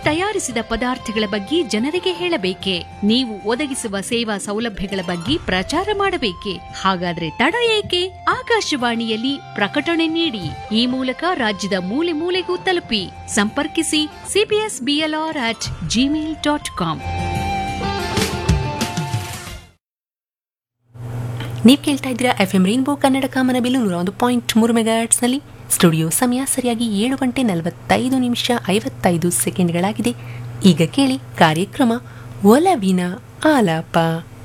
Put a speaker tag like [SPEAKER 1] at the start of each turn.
[SPEAKER 1] ತಯಾರಿಸಿದ ಪದಾರ್ಥಗಳ ಬಗ್ಗೆ ಜನರಿಗೆ ಹೇಳಬೇಕೆ ನೀವು ಒದಗಿಸುವ ಸೇವಾ ಸೌಲಭ್ಯಗಳ ಬಗ್ಗೆ ಪ್ರಚಾರ ಮಾಡಬೇಕೆ ಹಾಗಾದ್ರೆ ತಡ ಏಕೆ ಆಕಾಶವಾಣಿಯಲ್ಲಿ ಪ್ರಕಟಣೆ ನೀಡಿ ಈ ಮೂಲಕ ರಾಜ್ಯದ ಮೂಲೆ ಮೂಲೆಗೂ ತಲುಪಿ ಸಂಪರ್ಕಿಸಿ CBS BLR at Gmail dot com
[SPEAKER 2] ನೀವು ಕೇಳ್ತಾ ಇದ್ದೀರಾ ಎಫ್ ಎಂ ರೈನ್ಬೋ ಕನ್ನಡ ಕಾಮನಬಿಲ್ಲು ನೂರ ಒಂದು ಪಾಯಿಂಟ್ ಮೂರು ಮೆಗಾಟ್ಸ್ನಲ್ಲಿ ಸ್ಟುಡಿಯೋ ಸಮಯ ಸರಿಯಾಗಿ ಏಳು ಗಂಟೆ ನಲವತ್ತೈದು ನಿಮಿಷ ಐವತ್ತೈದು ಸೆಕೆಂಡ್ಗಳಾಗಿದೆ ಈಗ ಕೇಳಿ ಕಾರ್ಯಕ್ರಮ ಒಲವಿನ ಆಲಾಪ